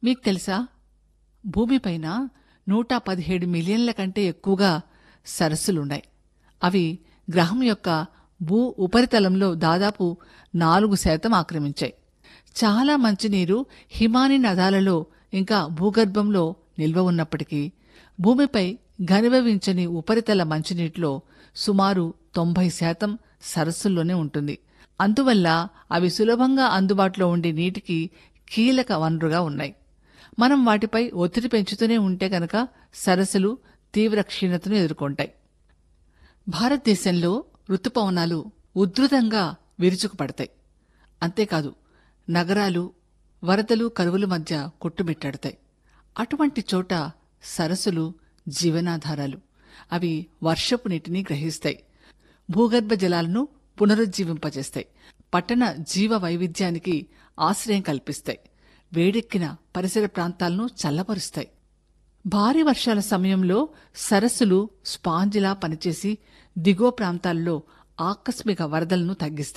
మీకు తెలుసా భూమిపైన నూట పదిహేడు మిలియన్ల కంటే ఎక్కువగా సరస్సులున్నాయి అవి గ్రహం యొక్క భూ ఉపరితలంలో దాదాపు నాలుగు శాతం ఆక్రమించాయి చాలా మంచినీరు హిమాని నదాలలో ఇంకా భూగర్భంలో నిల్వ ఉన్నప్పటికీ భూమిపై ఘనీభవించని ఉపరితల మంచినీటిలో సుమారు తొంభై శాతం సరస్సుల్లోనే ఉంటుంది అందువల్ల అవి సులభంగా అందుబాటులో ఉండే నీటికి కీలక వనరుగా ఉన్నాయి మనం వాటిపై ఒత్తిడి పెంచుతూనే ఉంటే గనక సరస్సులు తీవ్ర క్షీణతను ఎదుర్కొంటాయి భారతదేశంలో ఋతుపవనాలు ఉధృతంగా విరుచుకుపడతాయి అంతేకాదు నగరాలు వరదలు కరువుల మధ్య కొట్టుమిట్టాడతాయి అటువంటి చోట సరస్సులు జీవనాధారాలు అవి వర్షపు నీటిని గ్రహిస్తాయి భూగర్భ జలాలను పునరుజ్జీవింపజేస్తాయి పట్టణ జీవ వైవిధ్యానికి ఆశ్రయం కల్పిస్తాయి వేడెక్కిన పరిసర ప్రాంతాలను చల్లపరుస్తాయి భారీ వర్షాల సమయంలో సరస్సులు స్పాంజిలా పనిచేసి దిగువ ప్రాంతాల్లో ఆకస్మిక వరదలను తగ్గిస్తాయి